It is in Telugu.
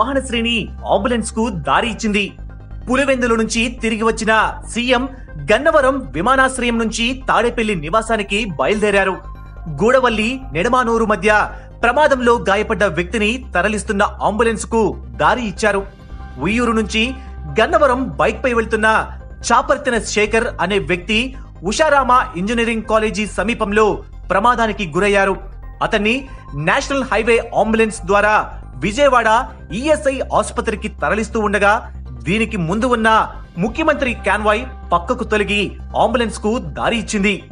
వాహన శ్రేణి అంబులెన్స్ కు దారి ఇచ్చింది పులివెందుల నుంచి తిరిగి వచ్చిన సీఎం గన్నవరం విమానాశ్రయం నుంచి తాడేపల్లి నివాసానికి బయలుదేరారు గూడవల్లి నెడమానూరు మధ్య ప్రమాదంలో గాయపడ్డ వ్యక్తిని తరలిస్తున్న అంబులెన్స్ కు దారి ఇచ్చారు ఉయ్యూరు నుంచి గన్నవరం బైక్ పై వెళ్తున్న చాపర్తిన శేఖర్ అనే వ్యక్తి ఉషారామ ఇంజనీరింగ్ కాలేజీ సమీపంలో ప్రమాదానికి గురయ్యారు అతన్ని నేషనల్ హైవే అంబులెన్స్ ద్వారా విజయవాడ ఈఎస్ఐ ఆసుపత్రికి తరలిస్తూ ఉండగా దీనికి ముందు ఉన్న ముఖ్యమంత్రి కాన్వాయ్ పక్కకు తొలగి అంబులెన్స్ కు దారి ఇచ్చింది